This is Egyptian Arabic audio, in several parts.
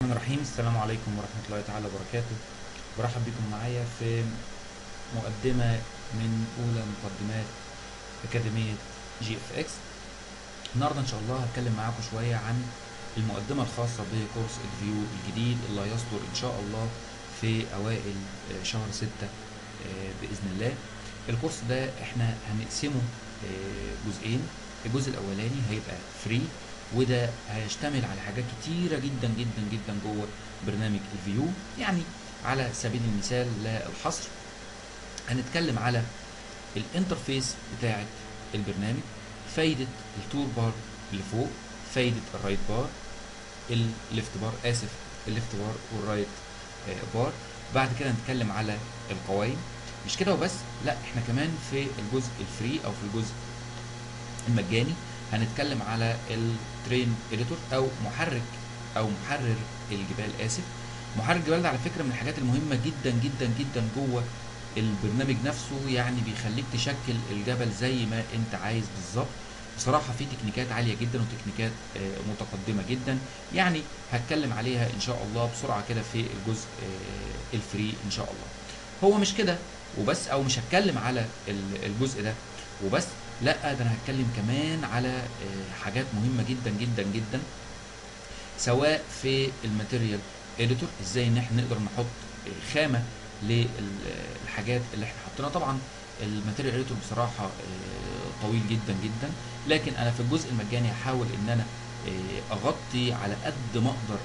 الرحمن الرحيم السلام عليكم ورحمة الله تعالى وبركاته برحب بكم معايا في مقدمة من أولى مقدمات أكاديمية جي اف اكس النهاردة إن شاء الله هتكلم معاكم شوية عن المقدمة الخاصة بكورس الفيو الجديد اللي هيصدر إن شاء الله في أوائل آه، شهر ستة آه، بإذن الله الكورس ده احنا هنقسمه آه، جزئين الجزء الأولاني هيبقى فري وده هيشتمل على حاجات كتيرة جدا جدا جدا جوه برنامج الفيو يعني على سبيل المثال لا الحصر هنتكلم على الانترفيس بتاعة البرنامج فايدة التور بار اللي فوق فايدة الرايت بار الليفت بار اسف الليفت بار والرايت آه، بار بعد كده هنتكلم على القوائم مش كده وبس لا احنا كمان في الجزء الفري او في الجزء المجاني هنتكلم على الترين اديتور او محرك او محرر الجبال اسف محرك الجبال ده على فكره من الحاجات المهمه جدا جدا جدا جوه البرنامج نفسه يعني بيخليك تشكل الجبل زي ما انت عايز بالظبط بصراحه في تكنيكات عاليه جدا وتكنيكات آه، متقدمه جدا يعني هتكلم عليها ان شاء الله بسرعه كده في الجزء آه، الفري ان شاء الله هو مش كده وبس او مش هتكلم على ال- الجزء ده وبس لا ده انا هتكلم كمان على آه، حاجات مهمه جدا جدا جدا سواء في الماتيريال اديتور ازاي ان احنا نقدر نحط آه، خامه للحاجات اللي احنا حاطينها طبعا الماتيريال اديتور بصراحه آه، طويل جدا جدا لكن انا في الجزء المجاني هحاول ان انا آه، اغطي على قد ما اقدر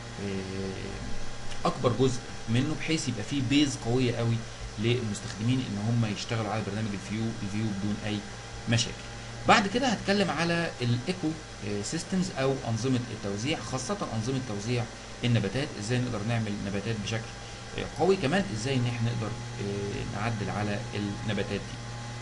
آه، اكبر جزء منه بحيث يبقى فيه بيز قويه قوي للمستخدمين ان هم يشتغلوا على برنامج الفيو الفيو بدون اي مشاكل بعد كده هتكلم على الايكو سيستمز او انظمه التوزيع خاصه انظمه توزيع النباتات ازاي نقدر نعمل نباتات بشكل آه، قوي كمان ازاي ان احنا نقدر آه، نعدل على النباتات دي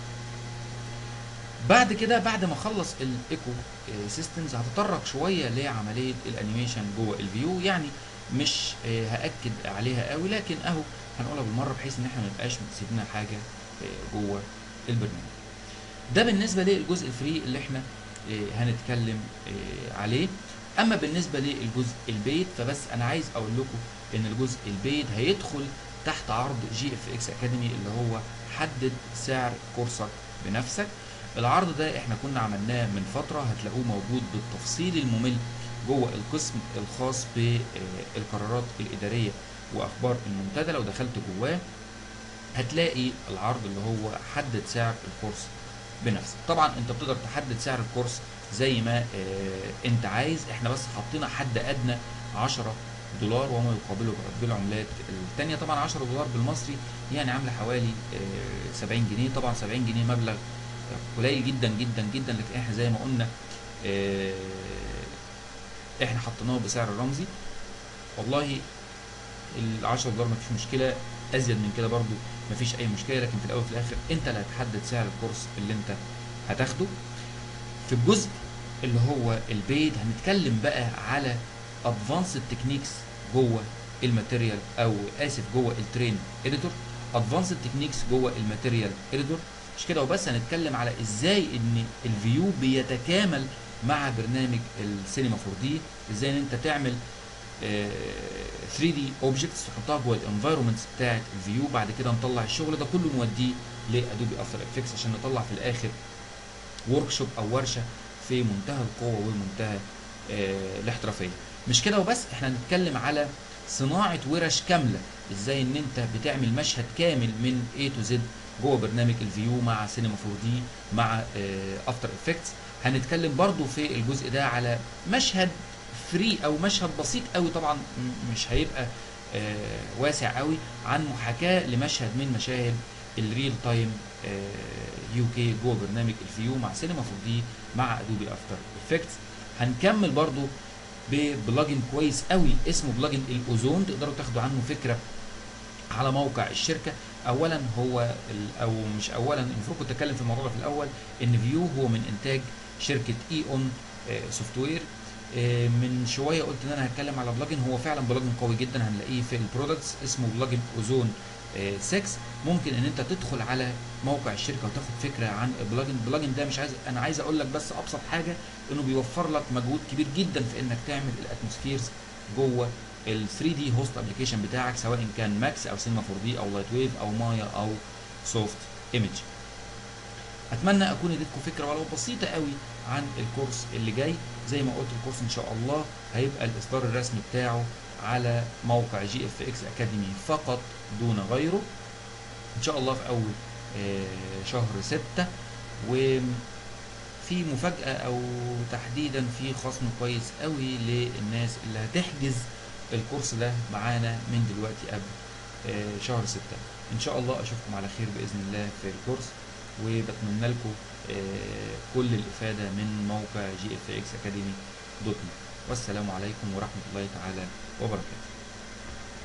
بعد كده بعد ما اخلص الايكو سيستمز هتطرق شويه لعمليه الانيميشن جوه الفيو يعني مش آه، هاكد عليها قوي لكن اهو هنقولها بالمره بحيث ان احنا ما نبقاش سيبنا حاجه آه، جوه البرنامج ده بالنسبه للجزء الفري اللي احنا آه، هنتكلم آه، عليه اما بالنسبه للجزء البيت فبس انا عايز اقول لكم ان الجزء البيت هيدخل تحت عرض جي اف اكس اكاديمي اللي هو حدد سعر كورسك بنفسك العرض ده احنا كنا عملناه من فتره هتلاقوه موجود بالتفصيل الممل جوه القسم الخاص بالقرارات الاداريه واخبار المنتدى لو دخلت جواه هتلاقي العرض اللي هو حدد سعر الكورس بنفسك طبعا انت بتقدر تحدد سعر الكورس زي ما اه انت عايز احنا بس حطينا حد ادنى 10 دولار وما يقابله بالعملات التانية طبعا 10 دولار بالمصري يعني عامله حوالي اه 70 جنيه طبعا 70 جنيه مبلغ قليل جدا جدا جدا لكن احنا زي ما قلنا اه احنا حطيناه بسعر رمزي والله ال 10 دولار مفيش مشكله ازيد من كده برضو مفيش اي مشكله لكن في الاول وفي الاخر انت اللي هتحدد سعر الكورس اللي انت هتاخده في الجزء اللي هو البيد هنتكلم بقى على ادفانسد تكنيكس جوه الماتيريال او اسف جوه الترين اديتور ادفانسد تكنيكس جوه الماتيريال اديتور مش كده وبس هنتكلم على ازاي ان الفيو بيتكامل مع برنامج السينما 4 دي ازاي ان انت تعمل 3 دي اوبجكتس تحطها جوه الانفايرمنتس بتاعت الفيو بعد كده نطلع الشغل ده كله نوديه لادوبي افتر افكتس عشان نطلع في الاخر ورك شوب او ورشه في منتهى القوه ومنتهى آه الاحترافيه مش كده وبس احنا هنتكلم على صناعه ورش كامله ازاي ان انت بتعمل مشهد كامل من A تو Z جوه برنامج الفيو مع سينما 4 دي مع افتر افكتس هنتكلم برضو في الجزء ده على مشهد فري او مشهد بسيط قوي طبعا م- مش هيبقى آه واسع قوي عن محاكاه لمشهد من مشاهد الريل تايم يو كي جوه برنامج الفيو مع سينما 4 دي مع ادوبي افتر افكتس هنكمل برضو ببلجن كويس قوي اسمه بلجن الاوزون تقدروا تاخدوا عنه فكره على موقع الشركه اولا هو ال- او مش اولا المفروض كنت اتكلم في الموضوع ده في الاول ان فيو هو من انتاج شركه اي اون سوفت وير آه، من شويه قلت ان انا هتكلم على بلجن هو فعلا بلجن قوي جدا هنلاقيه في البرودكتس اسمه بلجن اوزون 6 ممكن ان انت تدخل على موقع الشركه وتاخد فكره عن البلجن البلجن ده مش عايز انا عايز اقول لك بس ابسط حاجه انه بيوفر لك مجهود كبير جدا في انك تعمل الاتموسفيرز جوه ال 3 دي هوست ابلكيشن بتاعك سواء كان ماكس او سينما 4 دي او لايت ويف او مايا او سوفت ايمج اتمنى اكون اديتكم فكره ولو بسيطه قوي عن الكورس اللي جاي زي ما قلت الكورس ان شاء الله هيبقى الاصدار الرسمي بتاعه على موقع جي اف اكس اكاديمي فقط دون غيره ان شاء الله في اول آه، شهر ستة وفي مفاجأة او تحديدا في خصم كويس قوي للناس اللي هتحجز الكورس ده معانا من دلوقتي قبل آه، شهر ستة ان شاء الله اشوفكم على خير باذن الله في الكورس وبتمنى لكم آه، كل الافاده من موقع جي اف اكس اكاديمي دوت نت والسلام عليكم ورحمه الله تعالى وبركاته